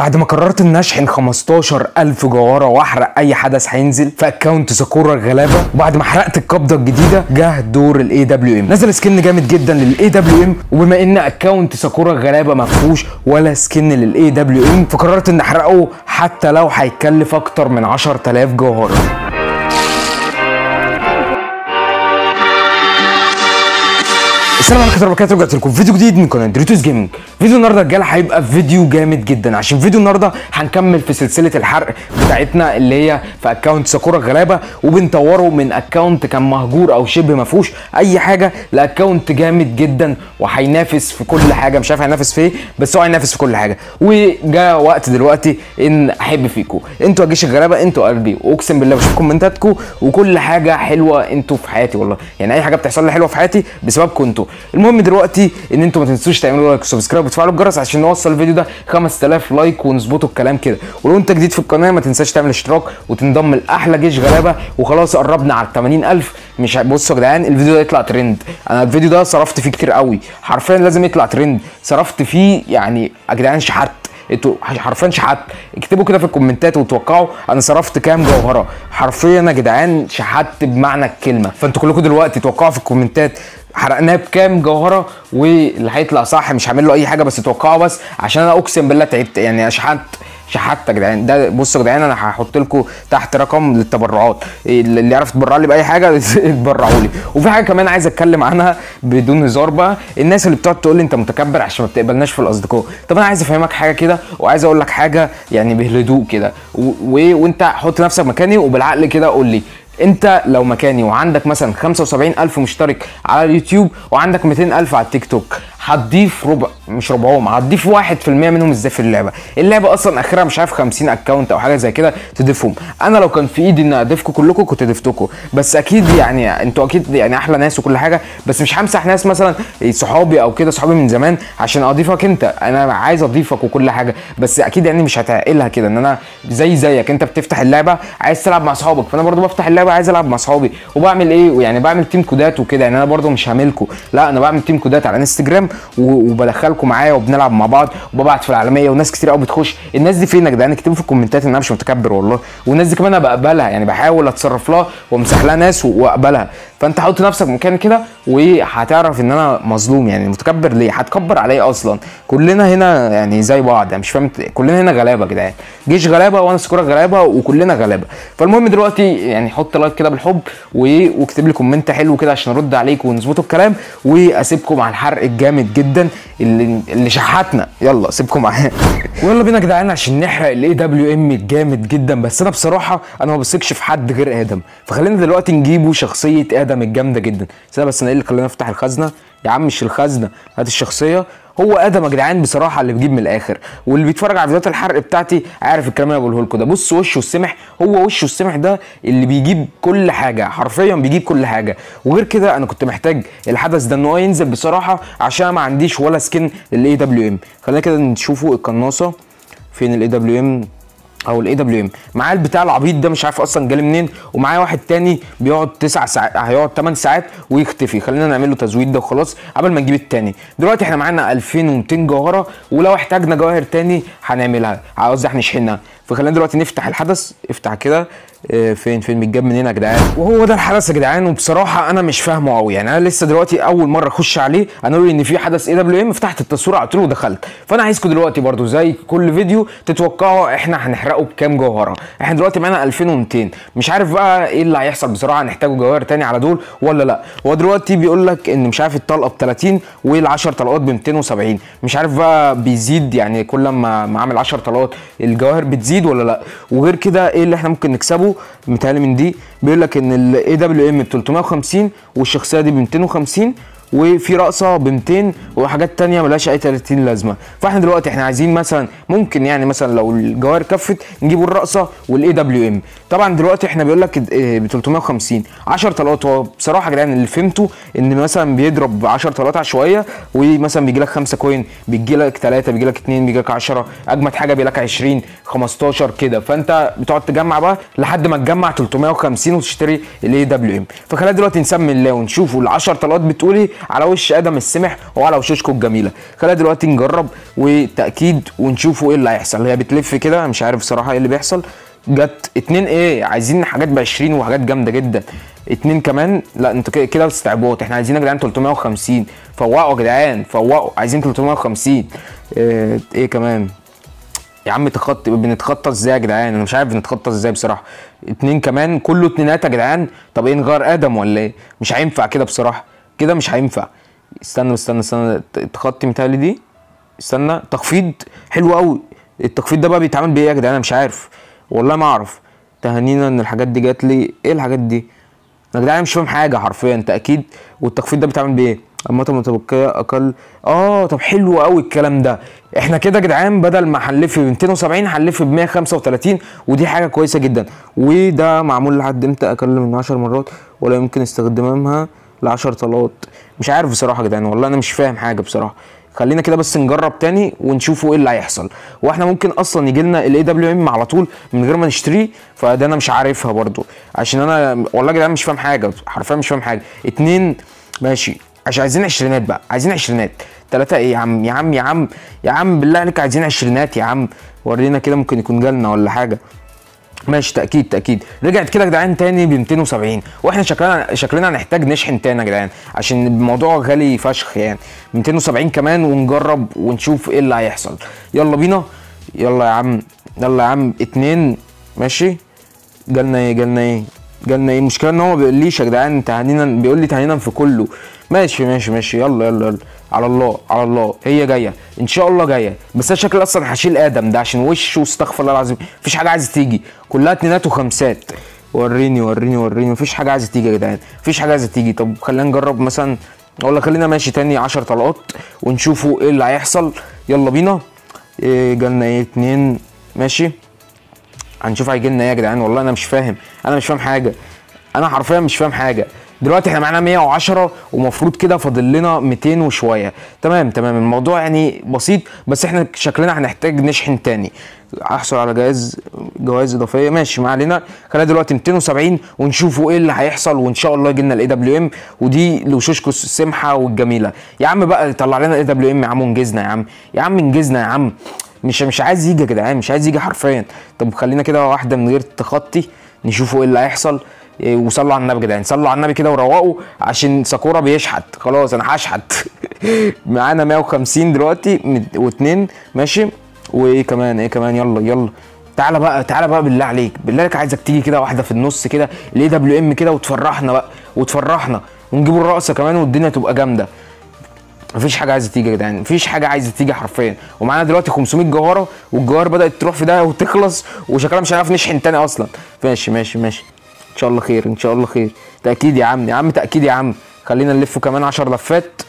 بعد ما قررت ان اشحن 15000 جوهره واحرق اي حدث هينزل في اكونت ساكورا الغلابه وبعد ما حرقت القبضه الجديده جه دور الاي دبليو ام نزل سكن جامد جدا للاي دبليو ام وبما ان اكونت ساكورا الغلابه ما فيهوش ولا سكن للاي دبليو ام فقررت ان احرقه حتى لو هيكلف اكتر من 10000 جوهره السلام عليكم ورحمه الله وبركاته رجعت لكم فيديو جديد من قناه دريتوس جيمنج فيديو النهارده يا رجاله هيبقى فيديو جامد جدا عشان فيديو النهارده هنكمل في سلسله الحرق بتاعتنا اللي هي في اكونت ساكورا الغلابه وبنطوره من اكونت كان مهجور او شبه ما فيهوش اي حاجه لاكونت جامد جدا وهينافس في كل حاجه مش عارف هينافس في ايه بس هو هينافس في كل حاجه وجاء وقت دلوقتي ان احب فيكم انتوا يا جيش الغلابه انتوا قلبي واقسم بالله بشوف كومنتاتكم وكل حاجه حلوه انتوا في حياتي والله يعني اي حاجه بتحصل لي حلوه في حياتي بسببكم انتوا المهم دلوقتي ان انتوا ما تنسوش تعملوا لايك وسبسكرايب وتفعلوا الجرس عشان نوصل الفيديو ده 5000 لايك ونظبطوا الكلام كده ولو انت جديد في القناه ما تنساش تعمل اشتراك وتنضم لاحلى جيش غلابه وخلاص قربنا على 80000 مش ع- بصوا يا جدعان الفيديو ده يطلع ترند انا الفيديو ده صرفت فيه كتير قوي حرفيا لازم يطلع ترند صرفت فيه يعني يا جدعان شحت انتوا حرفيا شحت اكتبوا كده في الكومنتات وتوقعوا انا صرفت كام جوهره حرفيا يا جدعان شحت بمعنى الكلمه فانتوا كلكم دلوقتي توقعوا في الكومنتات حرقناه بكام جوهره واللي هيطلع صح مش هعمل له اي حاجه بس توقعوا بس عشان انا اقسم بالله تعبت يعني شحت شحت يا جدعان ده بصوا يا جدعان انا هحط لكم تحت رقم للتبرعات اللي يعرف يتبرع لي باي حاجه يتبرعوا لي وفي حاجه كمان عايز اتكلم عنها بدون هزار بقى الناس اللي بتقعد تقول لي انت متكبر عشان ما بتقبلناش في الاصدقاء طب انا عايز افهمك حاجه كده وعايز اقول لك حاجه يعني بهدوء كده و... و... وانت حط نفسك مكاني وبالعقل كده قول لي انت لو مكاني وعندك مثلا 75 الف مشترك على اليوتيوب وعندك 200 الف على التيك توك هتضيف ربع مش ربعهم هتضيف 1% منهم ازاي في اللعبه اللعبه اصلا اخرها مش عارف 50 اكونت او حاجه زي كده تضيفهم انا لو كان في ايدي ان اضيفكم كلكم كنت ضفتكم بس اكيد يعني انتوا اكيد يعني احلى ناس وكل حاجه بس مش همسح ناس مثلا صحابي او كده صحابي من زمان عشان اضيفك انت انا عايز اضيفك وكل حاجه بس اكيد يعني مش هتعقلها كده ان انا زي زيك انت بتفتح اللعبه عايز تلعب مع اصحابك فانا برضو بفتح اللعبه عايز العب مع اصحابي وبعمل ايه يعني بعمل تيم كودات وكده يعني انا برضو مش هاملكم لا انا بعمل تيم كودات على انستجرام و- وبدخلكم معايا وبنلعب مع بعض وببعت في العالميه وناس كتير قوي بتخش الناس دي فين يا جدعان اكتبوا في الكومنتات ان انا مش متكبر والله والناس دي كمان انا بقبلها يعني بحاول اتصرف لها وامسح لها ناس و- واقبلها فانت حط نفسك مكان كده وهتعرف ان انا مظلوم يعني متكبر ليه هتكبر عليا اصلا كلنا هنا يعني زي بعض يعني مش فاهم كلنا هنا غلابه يا جدعان جيش غلابه وانا سكوره غلابه وكلنا غلابه فالمهم دلوقتي يعني حط لايك كده بالحب و- واكتب لي كومنت حلو كده عشان ارد عليك ونظبطوا الكلام واسيبكم على الحرق الجامد جدا اللي اللي شحتنا يلا سيبكم معاه ويلا بينا يا جدعان عشان نحرق الاي دبليو ام الجامد جدا بس انا بصراحه انا ما بثقش في حد غير ادم فخلينا دلوقتي نجيبه شخصيه ادم الجامده جدا استنى بس انا ايه اللي خلاني افتح الخزنه يا عم مش الخزنه هات الشخصيه هو ادم يا جدعان بصراحه اللي بيجيب من الاخر واللي بيتفرج على فيديوهات الحرق بتاعتي عارف الكلام اللي انا بقوله لكم ده بص وشه السمح هو وشه السمح ده اللي بيجيب كل حاجه حرفيا بيجيب كل حاجه وغير كده انا كنت محتاج الحدث ده ان هو ينزل بصراحه عشان ما عنديش ولا سكن للاي دبليو ام خلينا كده نشوفوا القناصه فين الاي دبليو ام او الاي دبليو ام معاه البتاع العبيط ده مش عارف اصلا جالي منين ومعاه واحد تاني بيقعد 9 ساعات هيقعد 8 ساعات ويختفي خلينا نعمل له تزويد ده وخلاص قبل ما نجيب التاني دلوقتي احنا معانا 2200 جوهره ولو احتاجنا جواهر تاني هنعملها قصدي هنشحنها فخلينا دلوقتي نفتح الحدث افتح كده آه، فين فين متجاب منين يا جدعان وهو ده الحدث يا جدعان وبصراحه انا مش فاهمه قوي يعني انا لسه دلوقتي اول مره اخش عليه انا قالوا لي ان في حدث اي دبليو ام فتحت التصوير على طول ودخلت فانا عايزكم دلوقتي برضو زي كل فيديو تتوقعوا احنا هنحرقه بكام جوهره احنا دلوقتي معانا 2200 مش عارف بقى ايه اللي هيحصل بصراحه هنحتاجوا جواهر تاني على دول ولا لا هو دلوقتي بيقول لك ان مش عارف الطلقه ب 30 وال10 طلقات ب 270 مش عارف بقى بيزيد يعني كل ما ما اعمل 10 طلقات الجواهر بتزيد ولا لا وغير كده ايه اللي احنا ممكن نكسبه متهيألي من دي بيقول لك ان الاي دبليو ام ب 350 والشخصيه دي ب 250 وفي رقصه ب 200 وحاجات تانية ملهاش اي 30 لازمه فاحنا دلوقتي احنا عايزين مثلا ممكن يعني مثلا لو الجواهر كفت نجيبوا الرقصه والاي دبليو ام طبعا دلوقتي احنا بيقول لك ب 350 10 طلقات هو بصراحه يا جدعان اللي فهمته ان مثلا بيضرب ب 10 طلقات عشوائيه ومثلا بيجي لك 5 كوين بيجي لك 3 بيجي لك 2 بيجي لك 10 اجمد حاجه بيجي لك 20 15 كده فانت بتقعد تجمع بقى لحد ما تجمع 350 وتشتري الاي دبليو ام فخلينا دلوقتي نسمي الله ونشوفوا ال 10 طلقات بتقولي على وش ادم السمح وعلى وشوشكم الجميله خلينا دلوقتي نجرب وتاكيد ونشوفوا ايه اللي هيحصل هي بتلف كده مش عارف بصراحه ايه اللي بيحصل جت اتنين ايه عايزين حاجات ب 20 وحاجات جامده جدا اتنين كمان لا انتوا كده كده استعباط احنا عايزين يا جدعان 350 فوقوا يا جدعان فوقوا عايزين 350 اه ايه كمان يا عم تخط بنتخطى ازاي يا جدعان انا مش عارف بنتخطى ازاي بصراحه اتنين كمان كله اتنينات يا جدعان طب ايه نغير ادم ولا ايه مش هينفع كده بصراحه كده مش هينفع استنى استنى استنى تخطي متهيألي دي استنى تخفيض حلو قوي التخفيض ده بقى بيتعمل بايه يا جدعان انا مش عارف والله ما اعرف تهنينا ان الحاجات دي جات لي ايه الحاجات دي يا جدعان أنا مش فاهم حاجه حرفيا تاكيد والتخفيض ده بيتعمل بايه اما المتبقيه اقل اه طب حلو قوي الكلام ده احنا كده يا جدعان بدل ما هنلف ب 270 هنلف ب 135 ودي حاجه كويسه جدا وده معمول لحد امتى اقل من 10 مرات ولا يمكن استخدامها ل 10 طلات مش عارف بصراحه يا جدعان والله انا مش فاهم حاجه بصراحه خلينا كده بس نجرب تاني ونشوفوا ايه اللي هيحصل واحنا ممكن اصلا يجي لنا الاي دبليو ام على طول من غير ما نشتريه فده انا مش عارفها برضو عشان انا والله يا جدعان مش فاهم حاجه حرفيا مش فاهم حاجه اتنين ماشي عشان عايزين عشرينات بقى عايزين عشرينات تلاتة ايه يا عم يا عم يا عم يا عم بالله عليك عايزين عشرينات يا عم ورينا كده ممكن يكون جالنا ولا حاجه ماشي تاكيد تاكيد رجعت كده يا جدعان تاني ب 270 واحنا شكلنا شكلنا هنحتاج نشحن تاني يا جدعان عشان الموضوع غالي فشخ يعني 270 كمان ونجرب ونشوف ايه اللي هيحصل يلا بينا يلا يا عم يلا يا عم اتنين ماشي جالنا ايه جالنا ايه جالنا ايه المشكله ان هو ما بيقوليش يا جدعان تهنينا بيقول لي تهنينا في كله ماشي ماشي ماشي يلا يلا يلا على الله على الله هي جايه ان شاء الله جايه بس انا شكلي اصلا هشيل ادم ده عشان وشه استغفر الله العظيم مفيش حاجه عايزه تيجي كلها اتنينات وخمسات وريني وريني وريني مفيش حاجه عايزه تيجي يا جدعان مفيش حاجه عايزه تيجي طب خلينا نجرب مثلا ولا خلينا ماشي تاني 10 طلقات ونشوفوا ايه اللي هيحصل يلا بينا إيه جالنا ايه اتنين ماشي هنشوف هيجي لنا ايه يا جدعان والله انا مش فاهم انا مش فاهم حاجه انا حرفيا مش فاهم حاجه دلوقتي احنا معانا 110 ومفروض كده فاضل لنا 200 وشويه تمام تمام الموضوع يعني بسيط بس احنا شكلنا هنحتاج نشحن تاني احصل على جوائز جوائز اضافيه ماشي ما علينا خلينا دلوقتي 270 ونشوفوا ايه اللي هيحصل وان شاء الله يجي لنا الاي دبليو ام ودي لوشوشكو السمحه والجميله يا عم بقى طلع لنا الاي دبليو ام يا عم ونجزنا يا عم يا عم انجزنا يا عم مش مش عايز يجي يا جدعان مش عايز يجي حرفيا طب خلينا كده واحده من غير تخطي نشوفوا ايه اللي هيحصل إيه، وصلوا على النبي يا جدعان صلوا على النبي كده وروقوا عشان ساكورا بيشحت خلاص انا هشحت معانا 150 دلوقتي مت- واتنين ماشي وايه كمان ايه كمان يلا يلا تعالى بقى تعالى بقى بالله عليك بالله عليك عايزك تيجي كده واحده في النص كده الاي دبليو ام كده وتفرحنا بقى وتفرحنا ونجيبوا الرقصه كمان والدنيا تبقى جامده مفيش حاجه عايزه تيجي يا جدعان مفيش حاجه عايزه تيجي حرفيا ومعانا دلوقتي 500 جوهره والجوهر بدات تروح في ده وتخلص وشكلها مش هنعرف نشحن تاني اصلا ماشي ماشي ماشي ان شاء الله خير ان شاء الله خير تاكيد يا عم يا عم تاكيد يا عم خلينا نلف كمان 10 لفات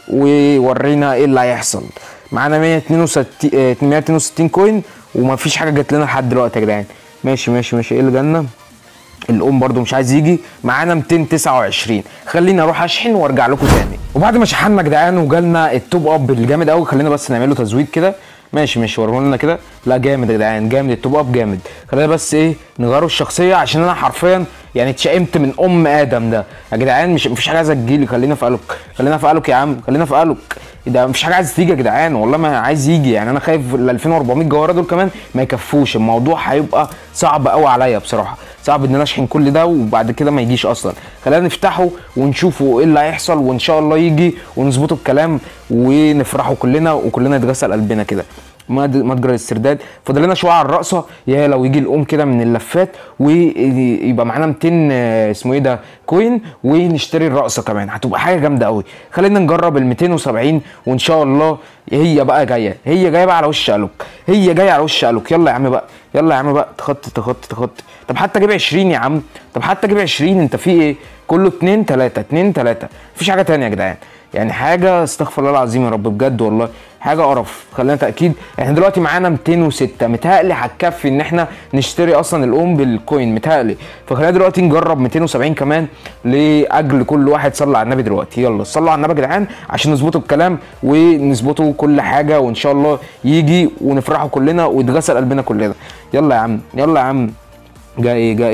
وورينا ايه اللي هيحصل معانا 162 آه، 162 كوين ومفيش حاجه جات لنا لحد دلوقتي يا جدعان ماشي ماشي ماشي ايه اللي جالنا الام برضو مش عايز يجي معانا 229 خليني اروح اشحن وارجع لكم تاني وبعد ما شحنا يا جدعان وجالنا التوب اب الجامد قوي خلينا بس نعمل له تزويد كده ماشي ماشي وريه لنا كده لا جامد يا جدعان جامد التوب اب جامد خلينا بس ايه نغيروا الشخصيه عشان انا حرفيا يعني اتشائمت من ام ادم ده يا جدعان مش مفيش حاجه عايزه تجيلي خلينا في قلق خلينا في قلق يا عم خلينا في قلق ده مفيش حاجه عايزه تيجي يا جدعان والله ما عايز يجي يعني انا خايف ال 2400 جوهره دول كمان ما يكفوش الموضوع هيبقى صعب قوي عليا بصراحه صعب ان انا اشحن كل ده وبعد كده ما يجيش اصلا خلينا نفتحه ونشوفوا ايه اللي هيحصل وان شاء الله يجي ونظبطه الكلام ونفرحوا كلنا وكلنا يتغسل قلبنا كده مد- متجر الاسترداد فاضل لنا شويه على الرقصه يا لو يجي الام كده من اللفات ويبقى معانا 200 آه، اسمه ايه ده كوين ونشتري الرقصه كمان هتبقى حاجه جامده قوي خلينا نجرب ال 270 وان شاء الله هي بقى جايه هي جايه بقى على وش قلق هي جايه على وش قلق يلا يا عم بقى يلا يا عم بقى تخطي تخطي تخطي طب حتى جيب 20 يا عم طب حتى جيب 20 انت في ايه كله 2 3 2 3 مفيش حاجه تانية يا جدعان يعني حاجه استغفر الله العظيم يا رب بجد والله حاجه قرف خلينا تاكيد احنا دلوقتي معانا 206 متهيألي هتكفي ان احنا نشتري اصلا الام بالكوين متهيألي فخلينا دلوقتي نجرب 270 كمان لاجل كل واحد صلى على النبي دلوقتي يلا صلوا على النبي يا جدعان عشان نظبطوا الكلام ونظبطوا كل حاجه وان شاء الله يجي ونفرحوا كلنا ويتغسل قلبنا كلنا يلا يا عم يلا يا عم جاي ايه جاي ايه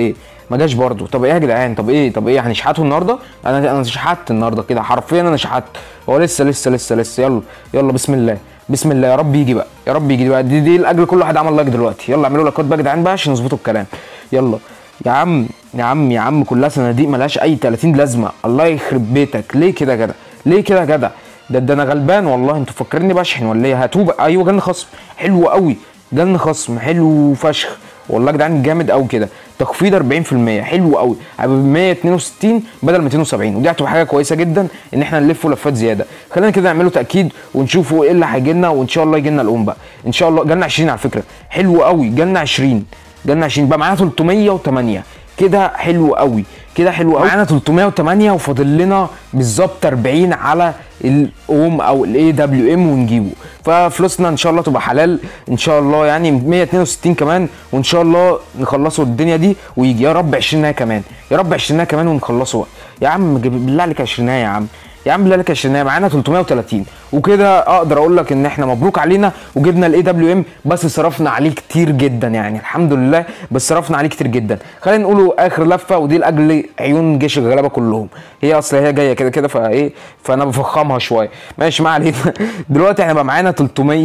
ما جاش برضه طب ايه يا جدعان طب ايه طب ايه هنشحته النهارده انا انا شحت النهارده كده حرفيا انا شحت هو لسه لسه لسه لسه يلا يلا بسم الله بسم الله يا رب يجي بقى يا رب يجي بقى دي دي لاجل كل واحد عمل لايك دلوقتي يلا اعملوا لايكات بقى يا جدعان بقى عشان نظبطوا الكلام يلا يا عم يا عم يا عم كلها صناديق ملهاش اي 30 لازمه الله يخرب بيتك ليه كده يا جدع ليه كده يا جدع ده ده انا غلبان والله انتوا فاكريني بشحن ولا ايه هاتوه بقى ايوه جالنا خصم حلو قوي جالنا خصم حلو فشخ والله يا جدعان جامد قوي كده تخفيض 40% حلو قوي هيبقى ب 162 بدل 270 ودي هتبقى حاجه كويسه جدا ان احنا نلف لفات زياده خلينا كده نعمله تاكيد ونشوفوا ايه اللي هيجي لنا وان شاء الله يجي لنا الام بقى ان شاء الله جالنا 20 على فكره حلو قوي جالنا 20 جالنا 20 بقى معانا 308 كده حلو قوي كده حلو قوي معانا 308 وفاضل لنا بالظبط 40 على الاوم او الاي دبليو ام ونجيبه ففلوسنا ان شاء الله تبقى حلال ان شاء الله يعني 162 كمان وان شاء الله نخلصوا الدنيا دي ويجي يا رب 20 كمان يا رب 20 كمان ونخلصوا بقى يا عم جيب- بالله عليك 20 يا عم يا عم بالله عليك 20 معانا 330 وكده اقدر اقول لك ان احنا مبروك علينا وجبنا الاي دبليو ام بس صرفنا عليه كتير جدا يعني الحمد لله بس صرفنا عليه كتير جدا خلينا نقوله اخر لفه ودي لاجل عيون جيش الغلابه كلهم هي اصل هي جايه كده كده فايه فانا بفخمها شويه ماشي ما علينا دلوقتي احنا بقى معانا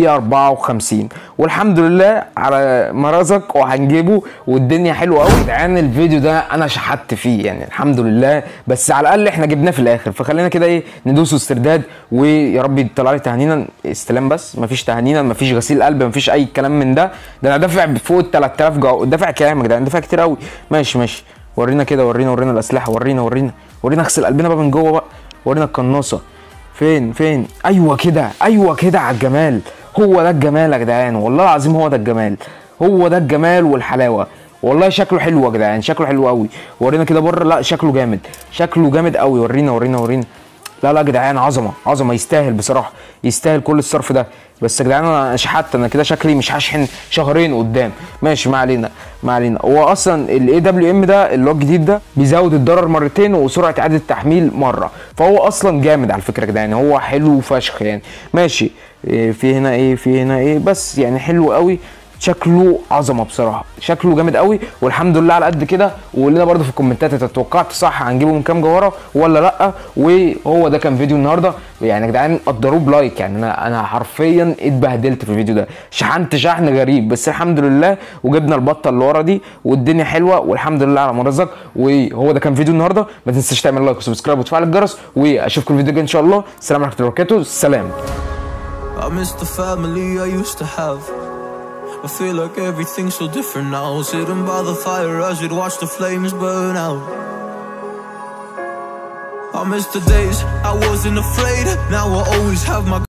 354 والحمد لله على ما رزق وهنجيبه والدنيا حلوه قوي جدعان الفيديو ده انا شحت فيه يعني الحمد لله بس على الاقل احنا جبناه في الاخر فخلينا كده ايه ندوس استرداد ويا رب يطلع لي تهنينا استلام بس مفيش تهنينا مفيش غسيل قلب مفيش اي كلام من ده ده انا دافع فوق ال 3000 جو دافع كام يا جدعان دافع كتير قوي ماشي ماشي ورينا كده ورينا ورينا الاسلحه ورينا ورينا ورينا اغسل قلبنا بقى من جوه بقى ورينا القناصه فين فين ايوه كده ايوه كده على الجمال هو ده الجمال يا جدعان والله العظيم هو ده الجمال هو ده الجمال والحلاوه والله شكله حلو يا جدعان شكله حلو قوي ورينا كده بره لا شكله جامد شكله جامد قوي ورينا ورينا ورينا لا لا يا جدعان عظمه عظمه يستاهل بصراحه يستاهل كل الصرف ده بس يا جدعان انا شحت انا كده شكلي مش هشحن شهرين قدام ماشي ما علينا ما علينا هو اصلا الاي دبليو ام ده اللي هو الجديد ده بيزود الضرر مرتين وسرعه اعاده التحميل مره فهو اصلا جامد على فكره يا جدعان هو حلو فشخ يعني ماشي إيه في هنا ايه في هنا ايه بس يعني حلو قوي شكله عظمه بصراحه شكله جامد قوي والحمد لله على قد كده وقول لنا برده في الكومنتات انت توقعت صح هنجيبه من كام جوهره ولا لا وهو ده كان فيديو النهارده يعني يا جدعان قدروه بلايك يعني انا انا حرفيا اتبهدلت في الفيديو ده شحنت شحن غريب بس الحمد لله وجبنا البطه اللي ورا دي والدنيا حلوه والحمد لله على ما رزق وهو ده كان فيديو النهارده ما تنساش تعمل لايك وسبسكرايب وتفعل الجرس واشوفكم الفيديو الجاي ان شاء الله السلام عليكم ورحمه الله وبركاته سلام I miss the family I used to have. I feel like everything's so different now. Sitting by the fire as we'd watch the flames burn out. I miss the days I wasn't afraid. Now I always have my